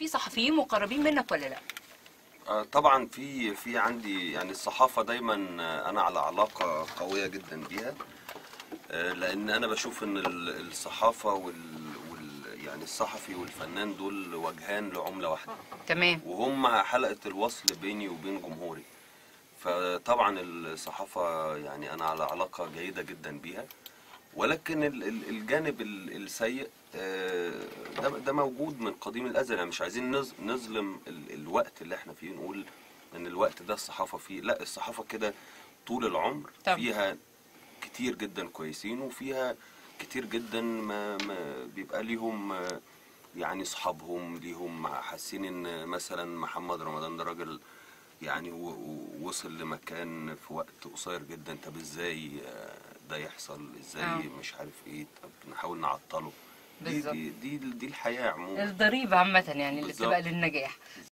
في صحفيين مقربين منك ولا لا آه، طبعا في في عندي يعني الصحافة دايما آه، أنا على علاقة قوية جدا بيها آه، لأن أنا بشوف إن ال- الصحافة وال, وال يعني الصحفي والفنان دول وجهان لعملة واحدة تمام وهم حلقة الوصل بيني وبين جمهوري فطبعا الصحافة يعني أنا على علاقة جيدة جدا بيها ولكن ال- ال- الجانب ال- السيء آه، ده ده موجود من قديم الازل يعني مش عايزين نظ- نظلم ال- الوقت اللي احنا فيه نقول ان الوقت ده الصحافه فيه لا الصحافه كده طول العمر طبعا. فيها كتير جدا كويسين وفيها كتير جدا ما, ما بيبقى ليهم آه، يعني اصحابهم ليهم حاسين ان مثلا محمد رمضان ده راجل يعني و- و- وصل لمكان في وقت قصير جدا طب ازاي آه، ده يحصل ازاي آه. مش عارف ايه طب نحاول نعطله دي بالظبط. دي دي, دي الحياه عموما الضريبة عامة يعني اللي بالظبط. بتبقى للنجاح